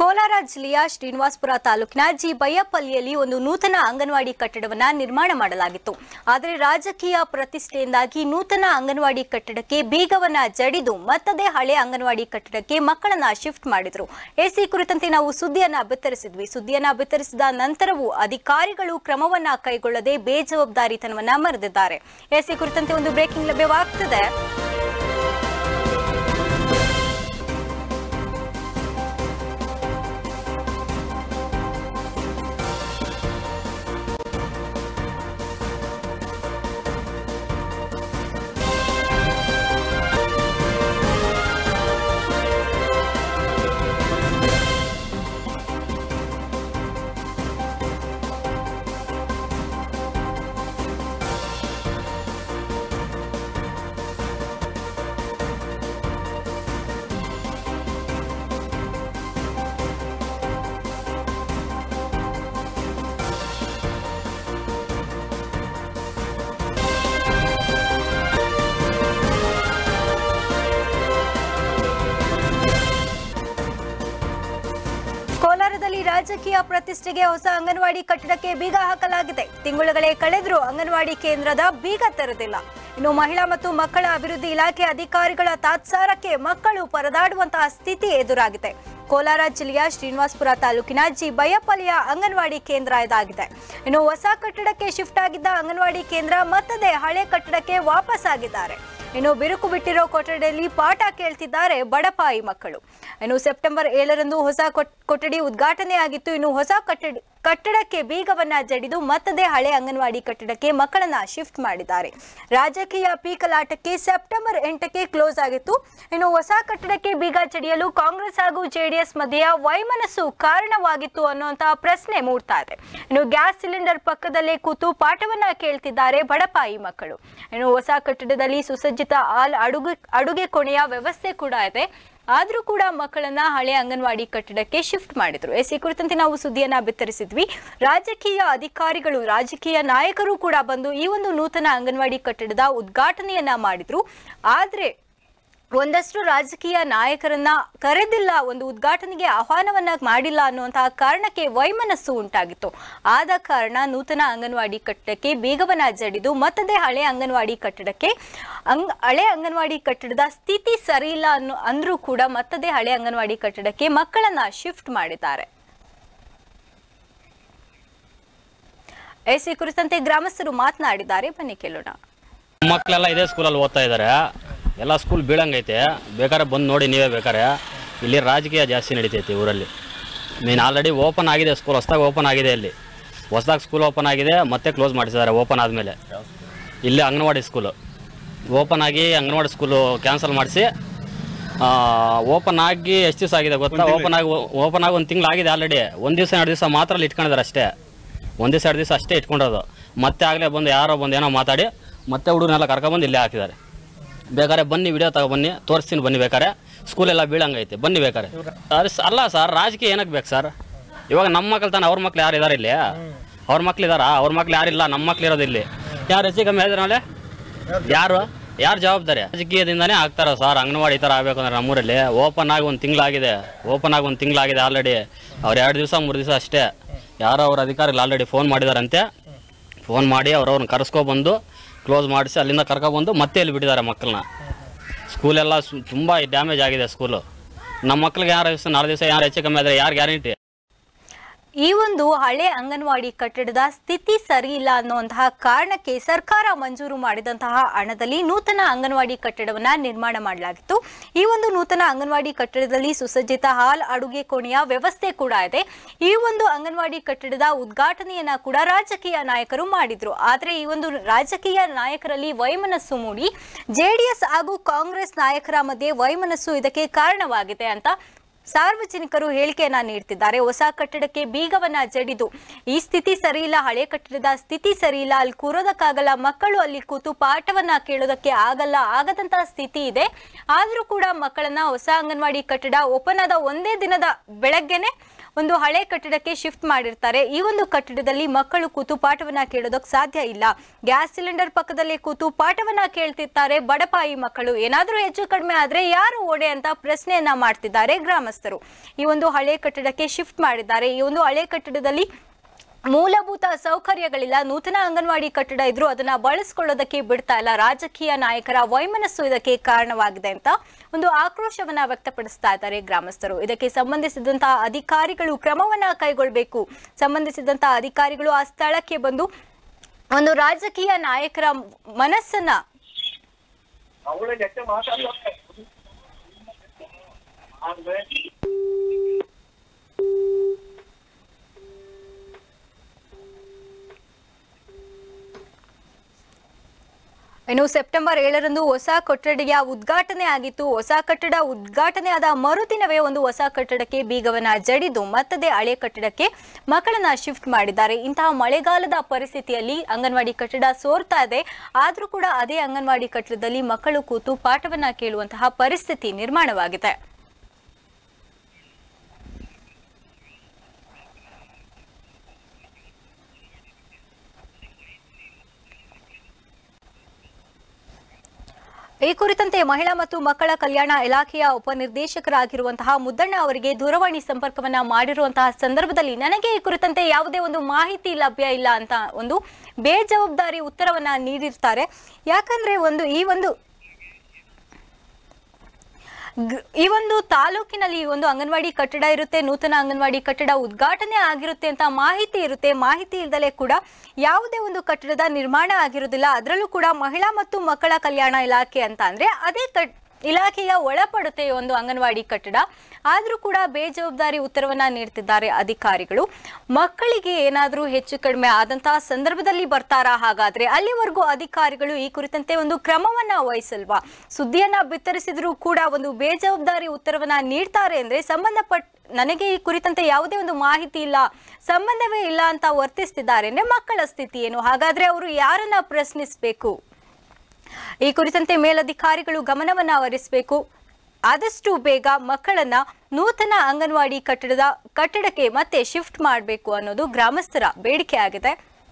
ಕೋಲಾರ ಜಿಲ್ಲೆಯ ಶ್ರೀನಿವಾಸಪುರ ತಾಲೂಕಿನ ಜಿ ಬಯ್ಯಪಲ್ಲಿಯಲ್ಲಿ ಒಂದು ನೂತನ ಅಂಗನವಾಡಿ ಕಟ್ಟಡವನ್ನ ನಿರ್ಮಾಣ ಮಾಡಲಾಗಿತ್ತು ಆದರೆ ರಾಜಕೀಯ ಪ್ರತಿಷ್ಠೆಯಿಂದಾಗಿ ನೂತನ ಅಂಗನವಾಡಿ ಕಟ್ಟಡಕ್ಕೆ ಬೀಗವನ್ನ ಜಡಿದು ಮತ್ತದೇ ಹಳೆ ಅಂಗನವಾಡಿ ಕಟ್ಟಡಕ್ಕೆ ಮಕ್ಕಳನ್ನ ಶಿಫ್ಟ್ ಮಾಡಿದ್ರು ಎಸಿ ಕುರಿತಂತೆ ನಾವು ಸುದ್ದಿಯನ್ನ ಬಿತ್ತರಿಸಿದ್ವಿ ಸುದ್ದಿಯನ್ನ ಬಿತ್ತರಿಸಿದ ನಂತರವೂ ಅಧಿಕಾರಿಗಳು ಕ್ರಮವನ್ನ ಕೈಗೊಳ್ಳದೆ ಬೇಜವಾಬ್ದಾರಿತನವನ್ನ ಮೆರೆದಿದ್ದಾರೆ ಎಸಿ ಕುರಿತಂತೆ ಒಂದು ಬ್ರೇಕಿಂಗ್ ಲಭ್ಯವಾಗ್ತದೆ ಕೋಲಾರದಲ್ಲಿ ರಾಜಕೀಯ ಪ್ರತಿಷ್ಠೆಗೆ ಹೊಸ ಅಂಗನವಾಡಿ ಕಟ್ಟಡಕ್ಕೆ ಬೀಗ ಹಾಕಲಾಗಿದೆ ತಿಂಗಳುಗಳೇ ಕಳೆದರೂ ಅಂಗನವಾಡಿ ಕೇಂದ್ರದ ಬೀಗ ತೆರೆದಿಲ್ಲ ಇನ್ನು ಮಹಿಳಾ ಮತ್ತು ಮಕ್ಕಳ ಅಭಿವೃದ್ಧಿ ಇಲಾಖೆ ಅಧಿಕಾರಿಗಳ ತಾತ್ಸಾರಕ್ಕೆ ಮಕ್ಕಳು ಪರದಾಡುವಂತಹ ಸ್ಥಿತಿ ಎದುರಾಗಿದೆ ಕೋಲಾರ ಜಿಲ್ಲೆಯ ಶ್ರೀನಿವಾಸಪುರ ತಾಲೂಕಿನ ಜಿ ಬಯ್ಯಪಲ್ಲಿಯ ಅಂಗನವಾಡಿ ಕೇಂದ್ರ ಇದಾಗಿದೆ ಇನ್ನು ಹೊಸ ಕಟ್ಟಡಕ್ಕೆ ಶಿಫ್ಟ್ ಆಗಿದ್ದ ಅಂಗನವಾಡಿ ಕೇಂದ್ರ ಮತ್ತದೇ ಹಳೆ ಕಟ್ಟಡಕ್ಕೆ ವಾಪಸ್ ಆಗಿದ್ದಾರೆ ಇನ್ನು ಬಿರುಕು ಬಿಟ್ಟಿರೋ ಕೊಠಡಿಯಲ್ಲಿ ಪಾಠ ಕೇಳ್ತಿದ್ದಾರೆ ಬಡಪಾಯಿ ಮಕ್ಕಳು ಇನ್ನು ಸೆಪ್ಟೆಂಬರ್ ಏಳರಂದು ಹೊಸ ಕೊಟ್- ಕೊಠಡಿ ಉದ್ಘಾಟನೆ ಆಗಿತ್ತು ಇನ್ನು ಹೊಸ ಕಟ್ಟಡ ಕಟ್ಟಡಕ್ಕೆ ಬೀಗವನ್ನ ಜಡಿದು ಮತ್ತದೇ ಹಳೆ ಅಂಗನವಾಡಿ ಕಟ್ಟಡಕ್ಕೆ ಮಕ್ಕಳನ್ನ ಶಿಫ್ಟ್ ಮಾಡಿದ್ದಾರೆ ರಾಜಕೀಯ ಪೀಕಲಾಟಕ್ಕೆ ಸೆಪ್ಟೆಂಬರ್ ಎಂಟಕ್ಕೆ ಕ್ಲೋಸ್ ಆಗಿತ್ತು ಇನ್ನು ಹೊಸ ಕಟ್ಟಡಕ್ಕೆ ಬೀಗ ಜಡಿಯಲು ಕಾಂಗ್ರೆಸ್ ಹಾಗೂ ಜೆಡಿಎಸ್ ಮಧ್ಯೆಯ ವೈಮನಸ್ಸು ಕಾರಣವಾಗಿತ್ತು ಅನ್ನುವಂತಹ ಪ್ರಶ್ನೆ ಮೂಡ್ತಾ ಇದೆ ಇನ್ನು ಗ್ಯಾಸ್ ಸಿಲಿಂಡರ್ ಪಕ್ಕದಲ್ಲೇ ಕೂತು ಪಾಠವನ್ನ ಕೇಳ್ತಿದ್ದಾರೆ ಬಡಪಾಯಿ ಮಕ್ಕಳು ಇನ್ನು ಹೊಸ ಕಟ್ಟಡದಲ್ಲಿ ಸುಸಜ್ಜಿತ ಆಲ್ ಅಡುಗೆ ಅಡುಗೆ ಕೋಣೆಯ ವ್ಯವಸ್ಥೆ ಕೂಡ ಇದೆ ಆದ್ರೂ ಕೂಡ ಮಕ್ಕಳನ್ನ ಹಳೆ ಅಂಗನವಾಡಿ ಕಟ್ಟಡಕ್ಕೆ ಶಿಫ್ಟ್ ಮಾಡಿದ್ರು ಎಸ್ ಈ ಕುರಿತಂತೆ ನಾವು ಸುದ್ದಿಯನ್ನ ಬಿತ್ತರಿಸಿದ್ವಿ ರಾಜಕೀಯ ಅಧಿಕಾರಿಗಳು ರಾಜಕೀಯ ನಾಯಕರು ಕೂಡ ಬಂದು ಈ ಒಂದು ನೂತನ ಅಂಗನವಾಡಿ ಕಟ್ಟಡದ ಉದ್ಘಾಟನೆಯನ್ನ ಮಾಡಿದ್ರು ಆದ್ರೆ ಒಂದಷ್ಟು ರಾಜಕೀಯ ನಾಯಕರನ್ನ ಕರೆದಿಲ್ಲ ಒಂದು ಉದ್ಘಾಟನೆಗೆ ಆಹ್ವಾನವನ್ನ ಮಾಡಿಲ್ಲ ಅನ್ನುವಂತಹ ಕಾರಣಕ್ಕೆ ವೈಮನಸ್ಸು ಉಂಟಾಗಿತ್ತು ಆದ ಕಾರಣ ನೂತನ ಅಂಗನವಾಡಿ ಕಟ್ಟಡಕ್ಕೆ ಬೀಗವನ್ನ ಜಡಿದು ಮತ್ತದೇ ಹಳೆ ಅಂಗನವಾಡಿ ಕಟ್ಟಡಕ್ಕೆ ಅಂಗ್ ಹಳೆ ಅಂಗನವಾಡಿ ಕಟ್ಟಡದ ಸ್ಥಿತಿ ಸರಿ ಇಲ್ಲ ಅನ್ನೋ ಅಂದ್ರೂ ಕೂಡ ಮತ್ತದೇ ಹಳೆ ಅಂಗನವಾಡಿ ಕಟ್ಟಡಕ್ಕೆ ಮಕ್ಕಳನ್ನ ಶಿಫ್ಟ್ ಮಾಡಿದ್ದಾರೆ ಎಸ್ ಈ ಕುರಿತಂತೆ ಗ್ರಾಮಸ್ಥರು ಮಾತನಾಡಿದ್ದಾರೆ ಬನ್ನಿ ಕೇಳೋಣ ಮಕ್ಕಳೆಲ್ಲ ಇದೇ ಸ್ಕೂಲಲ್ಲಿ ಓದ್ತಾ ಇದ್ದಾರೆ ಎಲ್ಲ ಸ್ಕೂಲ್ ಬೀಳಂಗೈತೆ ಬೇಕಾದ್ರೆ ಬಂದು ನೋಡಿ ನೀವೇ ಬೇಕಾರೆ ಇಲ್ಲಿ ರಾಜಕೀಯ ಜಾಸ್ತಿ ನಡೀತೈತಿ ಊರಲ್ಲಿ ಮೀನ್ ಆಲ್ರೆಡಿ ಓಪನ್ ಆಗಿದೆ ಸ್ಕೂಲ್ ಹೊಸ್ದಾಗಿ ಓಪನ್ ಆಗಿದೆ ಇಲ್ಲಿ ಹೊಸ್ದಾಗಿ ಸ್ಕೂಲ್ ಓಪನ್ ಆಗಿದೆ ಮತ್ತೆ ಕ್ಲೋಸ್ ಮಾಡಿಸಿದ್ದಾರೆ ಓಪನ್ ಆದಮೇಲೆ ಇಲ್ಲಿ ಅಂಗನವಾಡಿ ಸ್ಕೂಲು ಓಪನ್ ಆಗಿ ಅಂಗನವಾಡಿ ಸ್ಕೂಲು ಕ್ಯಾನ್ಸಲ್ ಮಾಡಿಸಿ ಓಪನ್ ಆಗಿ ಎಷ್ಟು ದಿವಸ ಆಗಿದೆ ಗೊತ್ತಾ ಓಪನ್ ಆಗಿ ಓಪನ್ ಆಗಿ ಒಂದು ತಿಂಗಳು ಆಗಿದೆ ಆಲ್ರೆಡಿ ಒಂದು ದಿವಸ ಎರಡು ದಿವಸ ಮಾತ್ರ ಅಲ್ಲಿ ಇಟ್ಕೊಂಡಿದ್ದಾರೆ ಅಷ್ಟೇ ಒಂದು ದಿವಸ ಎರಡು ದಿವಸ ಅಷ್ಟೇ ಇಟ್ಕೊಂಡಿರೋದು ಮತ್ತೆ ಆಗಲೇ ಬಂದು ಯಾರೋ ಬಂದು ಏನೋ ಮಾತಾಡಿ ಮತ್ತೆ ಹುಡುಗನೆಲ್ಲ ಕರ್ಕೊಬಂದು ಇಲ್ಲೇ ಹಾಕಿದ್ದಾರೆ ಬೇಕಾದ್ರೆ ಬನ್ನಿ ವಿಡಿಯೋ ತಗೊಬನ್ನಿ ತೋರಿಸ್ತೀನಿ ಬನ್ನಿ ಬೇಕಾರೆ ಸ್ಕೂಲೆಲ್ಲ ಬೀಳಂಗೈತೆ ಬನ್ನಿ ಬೇಕಾರೆ ಅರೆ ಸ- ಅಲ್ಲ ಸರ್ ರಾಜಕೀಯ ಏನಕ್ಕೆ ಬೇಕು ಸರ್ ಇವಾಗ ನಮ್ಮ ಮಕ್ಳು ತಾನೆ ಅವ್ರ ಮಕ್ಳು ಯಾರು ಇದ್ದಾರೆ ಇಲ್ಲಿ ಅವ್ರ ಮಕ್ಳು ಇದಾರಾ ಅವ್ರ ಮಕ್ಳು ಯಾರಿಲ್ಲ ನಮ್ಮ ಮಕ್ಳು ಇರೋದು ಇಲ್ಲಿ ಯಾರು ಹೆಚ್ಚು ಕಮ್ಮಿ ಆದ್ರೆ ಯಾರು ಯಾರು ಜವಾಬ್ದಾರಿ ರಾಜಕೀಯದಿಂದಾನೇ ಆಗ್ತಾರ ಸರ್ ಅಂಗನವಾಡಿ ಈ ಥರ ಆಗಬೇಕು ಅಂದ್ರೆ ನಮ್ಮೂರಲ್ಲಿ ಓಪನ್ ಆಗಿ ಒಂದು ತಿಂಗಳಾಗಿದೆ ಓಪನ್ ಆಗಿ ಒಂದು ತಿಂಗಳಾಗಿದೆ ಆಲ್ರೆಡಿ ಅವ್ರು ಎರಡು ದಿವಸ ಮೂರು ದಿವಸ ಅಷ್ಟೇ ಯಾರೋ ಅವ್ರ ಅಧಿಕಾರಿಗಳು ಆಲ್ರೆಡಿ ಫೋನ್ ಮಾಡಿದಾರಂತೆ ಫೋನ್ ಮಾಡಿ ಅವ್ರವ್ರನ್ನ ಕರೆಸ್ಕೊಬಂದು ಕ್ಲೋಸ್ ಮಾಡಿಸಿ ಅಲ್ಲಿಂದ ಕರ್ಕೊಬಂದು ಮತ್ತೆ ಇಲ್ಲಿ ಬಿಟ್ಟಿದ್ದಾರೆ ಮಕ್ಕಳನ್ನ ಸ್ಕೂಲೆಲ್ಲ ಸು ತುಂಬ ಡ್ಯಾಮೇಜ್ ಆಗಿದೆ ಸ್ಕೂಲು ನಮ್ಮ ಮಕ್ಳಿಗೆ ಯಾರು ದಿವಸ ನಾಳೆ ದಿವಸ ಯಾರು ಹೆಚ್ಚು ಕಮ್ಮಿ ಆದರೆ ಯಾರು ಗ್ಯಾರಂಟಿ ಈ ಒಂದು ಹಳೆ ಅಂಗನವಾಡಿ ಕಟ್ಟಡದ ಸ್ಥಿತಿ ಸರಿ ಇಲ್ಲ ಅನ್ನುವಂತಹ ಕಾರಣಕ್ಕೆ ಸರ್ಕಾರ ಮಂಜೂರು ಮಾಡಿದಂತಹ ಹಣದಲ್ಲಿ ನೂತನ ಅಂಗನವಾಡಿ ಕಟ್ಟಡವನ್ನ ನಿರ್ಮಾಣ ಮಾಡಲಾಗಿತ್ತು ಈ ಒಂದು ನೂತನ ಅಂಗನವಾಡಿ ಕಟ್ಟಡದಲ್ಲಿ ಸುಸಜ್ಜಿತ ಹಾಲ್ ಅಡುಗೆ ಕೋಣೆಯ ವ್ಯವಸ್ಥೆ ಕೂಡ ಇದೆ ಈ ಒಂದು ಅಂಗನವಾಡಿ ಕಟ್ಟಡದ ಉದ್ಘಾಟನೆಯನ್ನ ಕೂಡ ರಾಜಕೀಯ ನಾಯಕರು ಮಾಡಿದ್ರು ಆದ್ರೆ ಈ ಒಂದು ರಾಜಕೀಯ ನಾಯಕರಲ್ಲಿ ವೈಮನಸ್ಸು ಮೂಡಿ ಜೆಡಿಎಸ್ ಹಾಗೂ ಕಾಂಗ್ರೆಸ್ ನಾಯಕರ ಮಧ್ಯೆ ವೈಮನಸ್ಸು ಇದಕ್ಕೆ ಕಾರಣವಾಗಿದೆ ಅಂತ ಸಾರ್ವಜನಿಕರು ಹೇಳಿಕೆಯನ್ನ ನೀಡ್ತಿದ್ದಾರೆ ಹೊಸ ಕಟ್ಟಡಕ್ಕೆ ಬೀಗವನ್ನ ಜಡಿದು ಈ ಸ್ಥಿತಿ ಸರಿ ಇಲ್ಲ ಹಳೆ ಕಟ್ಟಡದ ಸ್ಥಿತಿ ಸರಿ ಇಲ್ಲ ಅಲ್ಲಿ ಕೂರೋದಕ್ಕಾಗಲ್ಲ ಮಕ್ಕಳು ಅಲ್ಲಿ ಕೂತು ಪಾಠವನ್ನ ಕೇಳೋದಕ್ಕೆ ಆಗಲ್ಲ ಆಗದಂತಹ ಸ್ಥಿತಿ ಇದೆ ಆದ್ರೂ ಕೂಡ ಮಕ್ಕಳನ್ನ ಹೊಸ ಅಂಗನವಾಡಿ ಕಟ್ಟಡ ಓಪನ್ ಆದ ಒಂದೇ ದಿನದ ಬೆಳಗ್ಗೆನೆ ಒಂದು ಹಳೆ ಕಟ್ಟಡಕ್ಕೆ ಶಿಫ್ಟ್ ಮಾಡಿರ್ತಾರೆ ಈ ಒಂದು ಕಟ್ಟಡದಲ್ಲಿ ಮಕ್ಕಳು ಕೂತು ಪಾಠವನ್ನ ಕೇಳೋದಕ್ಕೆ ಸಾಧ್ಯ ಇಲ್ಲ ಗ್ಯಾಸ್ ಸಿಲಿಂಡರ್ ಪಕ್ಕದಲ್ಲಿ ಕೂತು ಪಾಠವನ್ನ ಕೇಳ್ತಿರ್ತಾರೆ ಬಡಪಾಯಿ ಮಕ್ಕಳು ಏನಾದರೂ ಹೆಚ್ಚು ಕಡಿಮೆ ಆದ್ರೆ ಯಾರು ಓಡೆ ಅಂತ ಪ್ರಶ್ನೆಯನ್ನ ಮಾಡ್ತಿದ್ದಾರೆ ಗ್ರಾಮಸ್ಥರು ಈ ಒಂದು ಹಳೆ ಕಟ್ಟಡಕ್ಕೆ ಶಿಫ್ಟ್ ಮಾಡಿದ್ದಾರೆ ಈ ಒಂದು ಹಳೆ ಕಟ್ಟಡದಲ್ಲಿ ಮೂಲಭೂತ ಸೌಕರ್ಯಗಳಿಲ್ಲ ನೂತನ ಅಂಗನವಾಡಿ ಕಟ್ಟಡ ಇದ್ರೂ ಅದನ್ನ ಬಳಸ್ಕೊಳ್ಳೋದಕ್ಕೆ ಬಿಡ್ತಾ ಇಲ್ಲ ರಾಜಕೀಯ ನಾಯಕರ ವೈಮನಸ್ಸು ಇದಕ್ಕೆ ಕಾರಣವಾಗಿದೆ ಅಂತ ಒಂದು ಆಕ್ರೋಶವನ್ನ ವ್ಯಕ್ತಪಡಿಸ್ತಾ ಇದ್ದಾರೆ ಗ್ರಾಮಸ್ಥರು ಇದಕ್ಕೆ ಸಂಬಂಧಿಸಿದಂತಹ ಅಧಿಕಾರಿಗಳು ಕ್ರಮವನ್ನ ಕೈಗೊಳ್ಳಬೇಕು ಸಂಬಂಧಿಸಿದಂತಹ ಅಧಿಕಾರಿಗಳು ಆ ಸ್ಥಳಕ್ಕೆ ಬಂದು ಒಂದು ರಾಜಕೀಯ ನಾಯಕರ ಮನಸ್ಸನ್ನ ಅವಳ ಜೊತೆ ಮಾತಾಡ್ತಾರೆ ಆದ್ರೆ ಇನ್ನು ಸೆಪ್ಟೆಂಬರ್ ಏಳರಂದು ಹೊಸ ಕೊಠಡಿಯ ಉದ್ಘಾಟನೆ ಆಗಿತ್ತು ಹೊಸ ಕಟ್ಟಡ ಉದ್ಘಾಟನೆ ಆದ ಮರುದಿನವೇ ಒಂದು ಹೊಸ ಕಟ್ಟಡಕ್ಕೆ ಬೀಗವನ್ನ ಜಡಿದು ಮತ್ತದೇ ಹಳೆ ಕಟ್ಟಡಕ್ಕೆ ಮಕ್ಕಳನ್ನ ಶಿಫ್ಟ್ ಮಾಡಿದ್ದಾರೆ ಇಂತಹ ಮಳೆಗಾಲದ ಪರಿಸ್ಥಿತಿಯಲ್ಲಿ ಅಂಗನವಾಡಿ ಕಟ್ಟಡ ಸೋರ್ತಾ ಇದೆ ಆದ್ರೂ ಕೂಡ ಅದೇ ಅಂಗನವಾಡಿ ಕಟ್ಟಡದಲ್ಲಿ ಮಕ್ಕಳು ಕೂತು ಪಾಠವನ್ನ ಕೇಳುವಂತಹ ಪರಿಸ್ಥಿತಿ ನಿರ್ಮಾಣವಾಗಿದೆ ಈ ಕುರಿತಂತೆ ಮಹಿಳಾ ಮತ್ತು ಮಕ್ಕಳ ಕಲ್ಯಾಣ ಇಲಾಖೆಯ ಉಪನಿರ್ದೇಶಕರಾಗಿರುವಂತಹ ಮುದ್ದಣ್ಣ ಅವರಿಗೆ ದೂರವಾಣಿ ಸಂಪರ್ಕವನ್ನ ಮಾಡಿರುವಂತಹ ಸಂದರ್ಭದಲ್ಲಿ ನನಗೆ ಈ ಕುರಿತಂತೆ ಯಾವುದೇ ಒಂದು ಮಾಹಿತಿ ಲಭ್ಯ ಇಲ್ಲ ಅಂತ ಒಂದು ಬೇಜವಾಬ್ದಾರಿ ಉತ್ತರವನ್ನ ನೀಡಿರ್ತಾರೆ ಯಾಕಂದ್ರೆ ಒಂದು ಈ ಒಂದು ಗ್- ಈ ಒಂದು ತಾಲೂಕಿನಲ್ಲಿ ಈ ಒಂದು ಅಂಗನವಾಡಿ ಕಟ್ಟಡ ಇರುತ್ತೆ ನೂತನ ಅಂಗನವಾಡಿ ಕಟ್ಟಡ ಉದ್ಘಾಟನೆ ಆಗಿರುತ್ತೆ ಅಂತ ಮಾಹಿತಿ ಇರುತ್ತೆ ಮಾಹಿತಿ ಇಲ್ದಲೆ ಕೂಡ ಯಾವುದೇ ಒಂದು ಕಟ್ಟಡದ ನಿರ್ಮಾಣ ಆಗಿರೋದಿಲ್ಲ ಅದರಲ್ಲೂ ಕೂಡ ಮಹಿಳಾ ಮತ್ತು ಮಕ್ಕಳ ಕಲ್ಯಾಣ ಇಲಾಖೆ ಅಂತ ಅಂದ್ರೆ ಅದೇ ಕಟ್ ಇಲಾಖೆಯ ಒಳಪಡುತ್ತೆ ಈ ಒಂದು ಅಂಗನವಾಡಿ ಕಟ್ಟಡ ಆದರೂ ಕೂಡ ಬೇಜವಾಬ್ದಾರಿ ಉತ್ತರವನ್ನ ನೀಡ್ತಿದ್ದಾರೆ ಅಧಿಕಾರಿಗಳು ಮಕ್ಕಳಿಗೆ ಏನಾದರೂ ಹೆಚ್ಚು ಕಡಿಮೆ ಆದಂತಹ ಸಂದರ್ಭದಲ್ಲಿ ಬರ್ತಾರಾ ಹಾಗಾದ್ರೆ ಅಲ್ಲಿವರೆಗೂ ಅಧಿಕಾರಿಗಳು ಈ ಕುರಿತಂತೆ ಒಂದು ಕ್ರಮವನ್ನ ವಹಿಸಲ್ವಾ ಸುದ್ದಿಯನ್ನ ಬಿತ್ತರಿಸಿದ್ರು ಕೂಡ ಒಂದು ಬೇಜವಾಬ್ದಾರಿ ಉತ್ತರವನ್ನ ನೀಡ್ತಾರೆ ಅಂದ್ರೆ ಸಂಬಂಧಪಟ್ಟ ನನಗೆ ಈ ಕುರಿತಂತೆ ಯಾವುದೇ ಒಂದು ಮಾಹಿತಿ ಇಲ್ಲ ಸಂಬಂಧವೇ ಇಲ್ಲ ಅಂತ ವರ್ತಿಸ್ತಿದ್ದಾರೆ ಅಂದ್ರೆ ಮಕ್ಕಳ ಸ್ಥಿತಿ ಏನು ಹಾಗಾದ್ರೆ ಅವರು ಯಾರನ್ನ ಪ್ರಶ್ನಿಸಬೇಕು ಈ ಕುರಿತಂತೆ ಮೇಲಧಿಕಾರಿಗಳು ಗಮನವನ್ನ ಹರಿಸಬೇಕು ಆದಷ್ಟು ಬೇಗ ಮಕ್ಕಳನ್ನ ನೂತನ ಅಂಗನವಾಡಿ ಕಟ್ಟಡದ ಕಟ್ಟಡಕ್ಕೆ ಮತ್ತೆ ಶಿಫ್ಟ್ ಮಾಡಬೇಕು ಅನ್ನೋದು ಗ್ರಾಮಸ್ಥರ ಬೇಡಿಕೆ ಆಗಿದೆ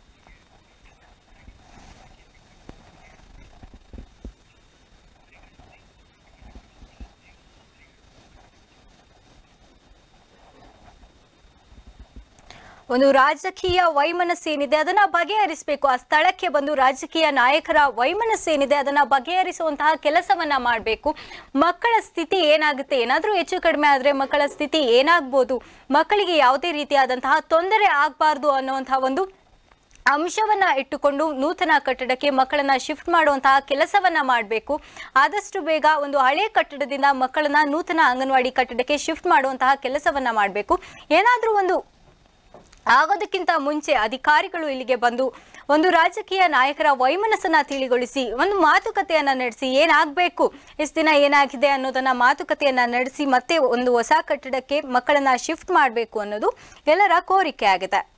ಒಂದು ರಾಜಕೀಯ ವೈಮನಸ್ಸೇನಿದೆ ಅದನ್ನ ಬಗೆಹರಿಸಬೇಕು ಆ ಸ್ಥಳಕ್ಕೆ ಬಂದು ರಾಜಕೀಯ ನಾಯಕರ ವೈಮನಸ್ಸೇನಿದೆ ಅದನ್ನ ಬಗೆಹರಿಸುವಂತಹ ಕೆಲಸವನ್ನ ಮಾಡಬೇಕು ಮಕ್ಕಳ ಸ್ಥಿತಿ ಏನಾಗುತ್ತೆ ಏನಾದರೂ ಹೆಚ್ಚು ಕಡಿಮೆ ಆದ್ರೆ ಮಕ್ಕಳ ಸ್ಥಿತಿ ಏನಾಗ್ಬೋದು ಮಕ್ಕಳಿಗೆ ಯಾವುದೇ ರೀತಿಯಾದಂತಹ ತೊಂದರೆ ಆಗಬಾರ್ದು ಅನ್ನುವಂತಹ ಒಂದು ಅಂಶವನ್ನ ಇಟ್ಟುಕೊಂಡು ನೂತನ ಕಟ್ಟಡಕ್ಕೆ ಮಕ್ಕಳನ್ನ ಶಿಫ್ಟ್ ಮಾಡುವಂತಹ ಕೆಲಸವನ್ನ ಮಾಡಬೇಕು ಆದಷ್ಟು ಬೇಗ ಒಂದು ಹಳೆ ಕಟ್ಟಡದಿಂದ ಮಕ್ಕಳನ್ನ ನೂತನ ಅಂಗನವಾಡಿ ಕಟ್ಟಡಕ್ಕೆ ಶಿಫ್ಟ್ ಮಾಡುವಂತಹ ಕೆಲಸವನ್ನ ಮಾಡಬೇಕು ಏನಾದರೂ ಒಂದು ಆಗೋದಕ್ಕಿಂತ ಮುಂಚೆ ಅಧಿಕಾರಿಗಳು ಇಲ್ಲಿಗೆ ಬಂದು ಒಂದು ರಾಜಕೀಯ ನಾಯಕರ ವೈಮನಸ್ಸನ್ನ ತಿಳಿಗೊಳಿಸಿ ಒಂದು ಮಾತುಕತೆಯನ್ನ ನಡೆಸಿ ಏನಾಗಬೇಕು ಇಷ್ಟು ದಿನ ಏನಾಗಿದೆ ಅನ್ನೋದನ್ನ ಮಾತುಕತೆಯನ್ನ ನಡೆಸಿ ಮತ್ತೆ ಒಂದು ಹೊಸ ಕಟ್ಟಡಕ್ಕೆ ಮಕ್ಕಳನ್ನ ಶಿಫ್ಟ್ ಮಾಡಬೇಕು ಅನ್ನೋದು ಎಲ್ಲರ ಕೋರಿಕೆ ಆಗಿದೆ